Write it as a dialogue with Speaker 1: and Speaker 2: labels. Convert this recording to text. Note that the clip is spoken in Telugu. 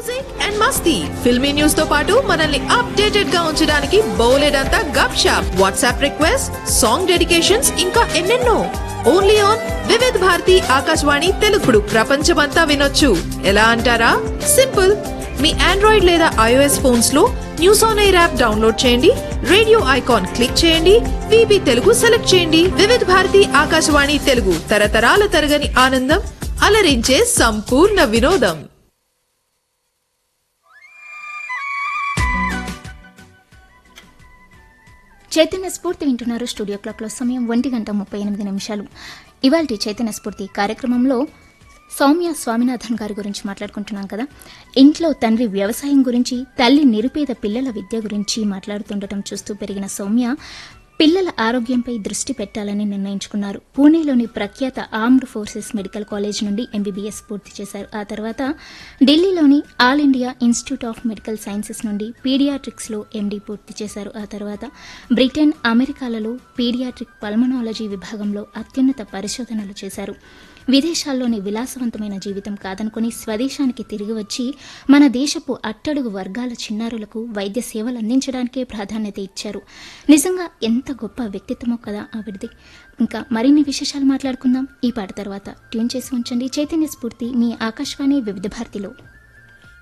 Speaker 1: మ్యూజిక్ అండ్ మస్తీ ఫిల్మీ న్యూస్ తో పాటు మనల్ని అప్డేటెడ్ గా ఉంచడానికి బోలెడంతా గప్ షాప్ వాట్సాప్ రిక్వెస్ట్ సాంగ్ డెడికేషన్స్ ఇంకా ఎన్నెన్నో ఓన్లీ ఆన్ వివిధ్ భారతి ఆకాశవాణి తెలుగుడు ప్రపంచమంతా వినొచ్చు ఎలా అంటారా సింపుల్ మీ ఆండ్రాయిడ్ లేదా ఐఓఎస్ ఫోన్స్ లో news on air app download చేయండి రేడియో ఐకాన్ క్లిక్ చేయండి విబి తెలుగు సెలెక్ట్ చేయండి వివిధ భారతి ఆకాశవాణి తెలుగు తరతరాల తరగని ఆనందం అలరించే సంపూర్ణ వినోదం
Speaker 2: చైతన్య స్ఫూర్తి వింటున్నారు స్టూడియో క్లాక్లో సమయం ఒంటి గంట ముప్పై ఎనిమిది నిమిషాలు ఇవాళ చైతన్య స్ఫూర్తి కార్యక్రమంలో సౌమ్య స్వామినాథన్ గారి గురించి మాట్లాడుకుంటున్నాం కదా ఇంట్లో తండ్రి వ్యవసాయం గురించి తల్లి నిరుపేద పిల్లల విద్య గురించి మాట్లాడుతుండటం చూస్తూ పెరిగిన సౌమ్య పిల్లల ఆరోగ్యంపై దృష్టి పెట్టాలని నిర్ణయించుకున్నారు పూణేలోని ప్రఖ్యాత ఆర్మ్డ్ ఫోర్సెస్ మెడికల్ కాలేజ్ నుండి ఎంబీబీఎస్ పూర్తి చేశారు ఆ తర్వాత ఢిల్లీలోని all India institute of medical sciences నుండి పీడియాట్రిక్స్లో ఎండీ పూర్తి చేశారు ఆ తర్వాత బ్రిటన్ అమెరికాలలో పీడియాట్రిక్ పల్మనాలజీ విభాగంలో అత్యున్నత పరిశోధనలు చేశారు విదేశాల్లోని విలాసవంతమైన జీవితం కాదనుకుని స్వదేశానికి తిరిగి వచ్చి మన దేశపు అట్టడుగు వర్గాల చిన్నారులకు వైద్య సేవలు అందించడానికే ప్రాధాన్యత ఇచ్చారు నిజంగా ఎంత గొప్ప వ్యక్తిత్వమో కదా ఆవిడది ఇంకా మరిన్ని విశేషాలు మాట్లాడుకుందాం ఈ పాట తర్వాత ట్యూన్ చేసి ఉంచండి చైతన్య స్ఫూర్తి మీ ఆకాశవాణి వివిధ భారతిలో